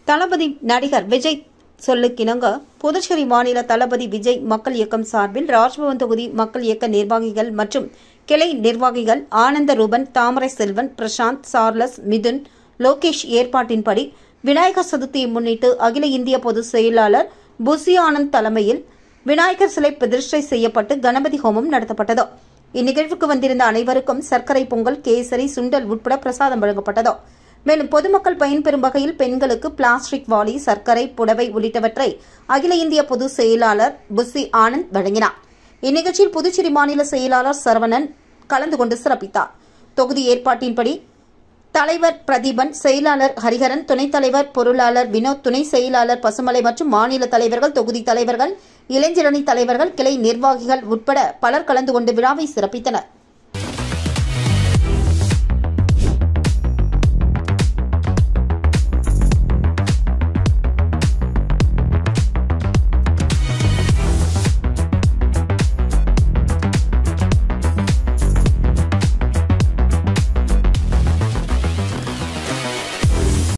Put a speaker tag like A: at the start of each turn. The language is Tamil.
A: தளபதி நடிகர் விஜய் சொல்லுக்கிணங்க புதுச்சேரி மாநில தளபதி விஜய் மக்கள் இயக்கம் சார்பில் ராஜ்பவன் தொகுதி மக்கள் இயக்க நிர்வாகிகள் மற்றும் கிளை நிர்வாகிகள் ஆனந்த ரூபன் தாமரை செல்வன் பிரசாந்த் சார்லஸ் மிதுன் லோகேஷ் ஏற்பாட்டின்படி விநாயகர் சதுர்த்தியை முன்னிட்டு அகில இந்திய பொதுச் செயலாளர் புசி ஆனந்த் தலைமையில் விநாயகர் சிலை பிரதிஷ்டை செய்யப்பட்டு கணபதி ஹோமம் நடத்தப்பட்டது இந்நிகழ்வுக்கு வந்திருந்த அனைவருக்கும் சர்க்கரை பொங்கல் கேசரி சுண்டல் உட்பட பிரசாதம் வழங்கப்பட்டது மேலும் பொதுமக்கள் பயன்பெறும் வகையில் பெண்களுக்கு பிளாஸ்டிக் வாளி சர்க்கரை புடவை உள்ளிட்டவற்றை அகில இந்திய பொதுச் செயலாளர் புசி ஆனந்த் வழங்கினார் இந்நிகழ்ச்சியில் புதுச்சேரி மாநில செயலாளர் சரவணன் கலந்து கொண்டு சிறப்பித்தார் தொகுதி ஏற்பாட்டின்படி தலைவர் பிரதீபன் செயலாளர் ஹரிஹரன் துணைத் தலைவர் பொருளாளர் வினோத் துணை செயலாளர் பசுமலை மற்றும் மாநில தலைவர்கள் தொகுதி தலைவர்கள் இளைஞரணி தலைவர்கள் கிளை நிர்வாகிகள் உட்பட பலர் கலந்து கொண்டு விழாவை சிறப்பித்தனர்